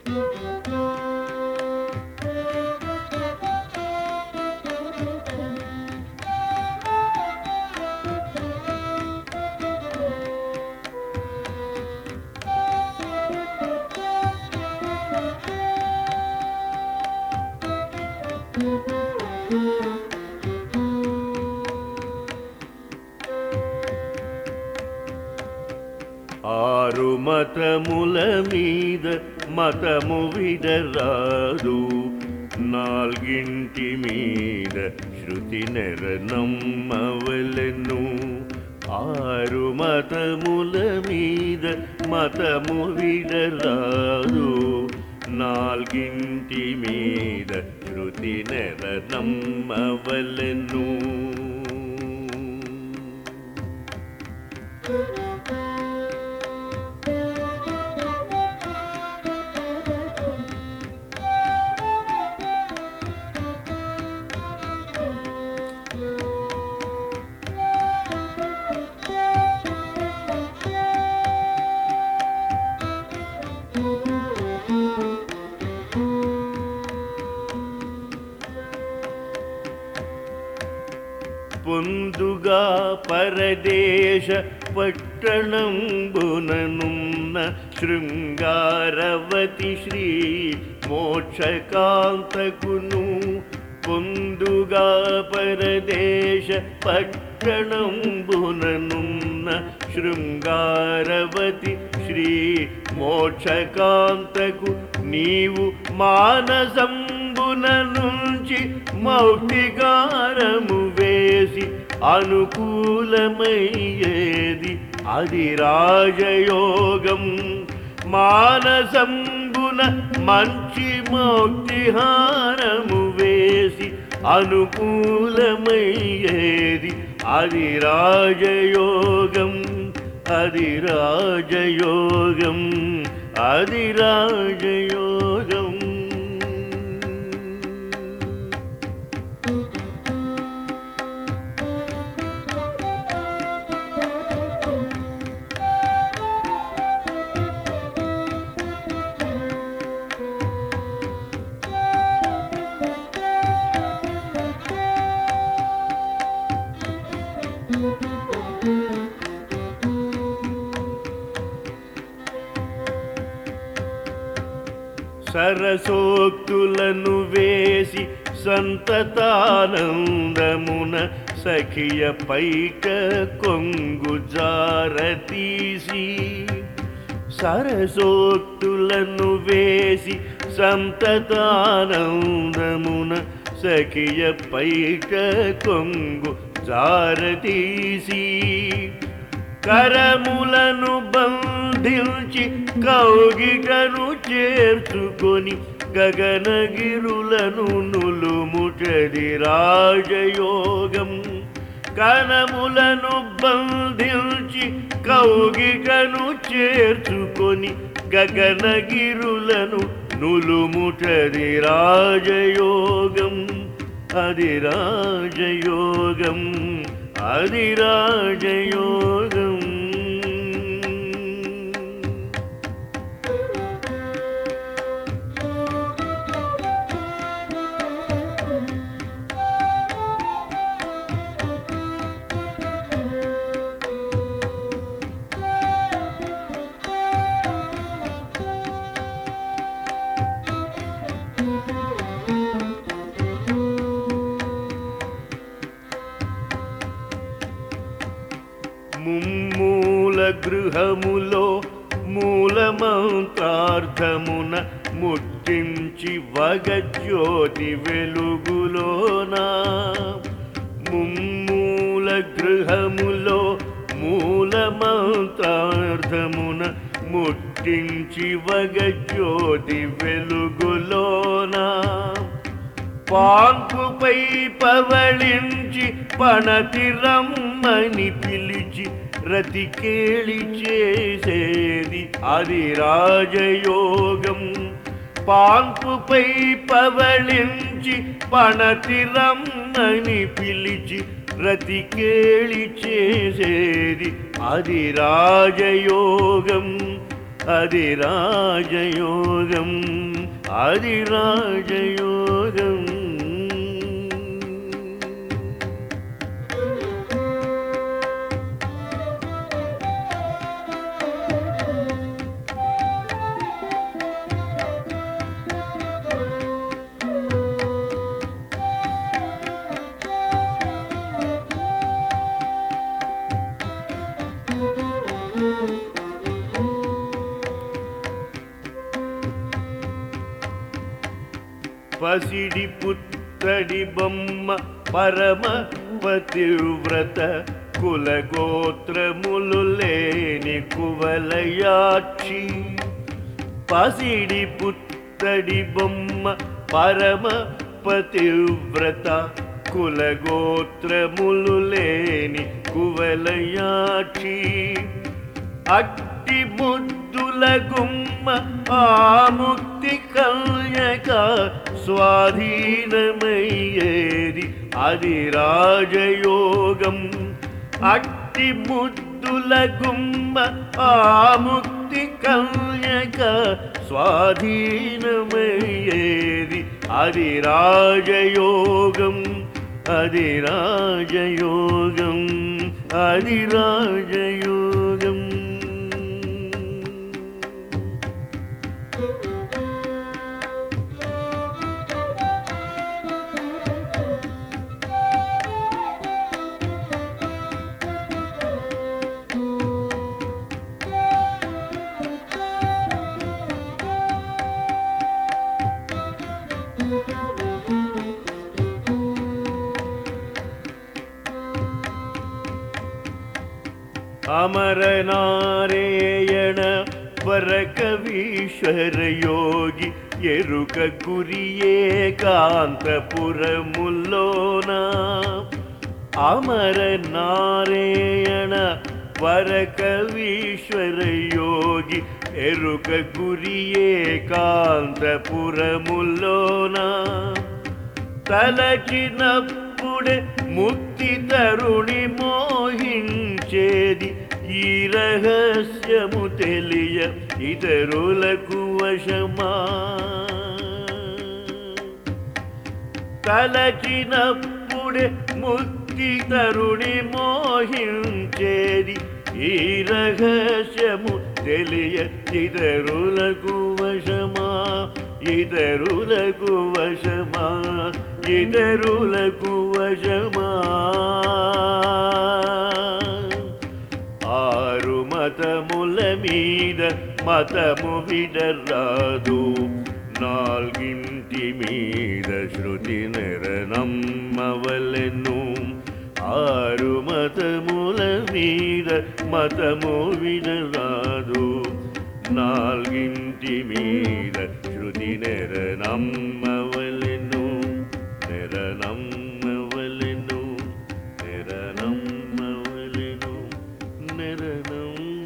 ఆరు మతముల మీద మతము విడరాదు నాల్గింటి మీద శృతి నెర నమ్మవలెను ఆరు మతముల మీద మతము విడరాదు నాల్గింటి మీద శృతి నెర నమ్మవలెను పొందుగా పరదేశ పట్టణంబుననున్న శృంగారవతి శ్రీ మోక్షకాంతకును పొందుగా పరదేశ పట్టణంబుననున్న శృంగారవతి శ్రీ మోక్షకాంతకు నీవు మానసంబున నుంచి మౌక్తికారము వేసి అనుకూలమయ్యేది అది రాజయోగం మానసంబున మంచి మౌక్తిహారము వేసి అనుకూలమయ్యేది అది రాజయోగం అది రాజయోగం అది రాజయోగం సరసోక్తులను వేసి సంతతానందమున సఖియ పైట కొంగు జారతీసి సరసోక్తులను వేసి సంతతానందమున సఖియ పైట కొంగు జారతీసి కరములను బంధించి కౌగిటను చేర్చుకొని గగనగిరులను నులుముటది రాజయోగం కనములను బంధించి కౌగిటను చేర్చుకొని గగనగిరులను నులుముటది రాజయోగం అది రాజయోగం అది రాజయోగం ముమ్మూల గృహములో మూలమంత్రార్థమున ముట్టించి వగజ్యోతి వెలుగులోనా ముమ్మూల గృహములో మూలమంత్రార్థమున ముట్టించి వగజ్యోతి వెలుగులోనా పాంకుపై పవళించి పణతి రమ్మని పిలిచి రతికేళి చేసేది అది రాజయోగం పాంకుపై పవళించి పణతి రమ్మని పిలిచి రతికేళి చేసేది అది రాజయోగం అది రాజయోగం అది రాజయోగం పసిడి పుత్తడి బొమ్మ పరమ పతివ్రత కులగోత్రములు లేని కువలయాక్షి పసిడి పుత్తడి బొమ్మ పరమ పతివ్రత కులగోత్రములు లేని కువలయాక్షి అట్టి ముద్దుల గుమ్మ ఆ ముక్తి కల్యక స్వాధీనమయ్యేది అది రాజయోగం అట్టి ముద్దుల గుమ్మ ఆ ముక్తి కల్యక స్వాధీనమయ్యేది అది రాజయోగం అది రాజయోగం అది రాజయోగం అమరనారేయణ వరకవీశ్వర యోగి ఎరుక గురియే కాంతపురముల్లోన అమరనారేయణ వరకవీశ్వర యోగి ఎరుక గురియే కాంతపురముల్లోన తలచినప్పుడే ముక్తి తరుణి మోహించేది ఈ రహస్యము తెలియ ఇతరులకు వశమా తలచినప్పుడే ముక్తి తరుణి మోహించేది ఈ రహస్యము తెలియ ఇతరులకు వశమా ఇతరులకు వశమా ఇతరులకు వశమా ఆరు మతముల మీద మతము విడరాదు నాలుగింటి మీద శృతి నెరనమ్మవలెను ఆరు మతముల మీద మతము విడరాదు నాలుగింటి మీద శృతి నెరనమ్మవలెను నెరనమ్మవలెను నెరనమ్మవలెను నెరనమ్మ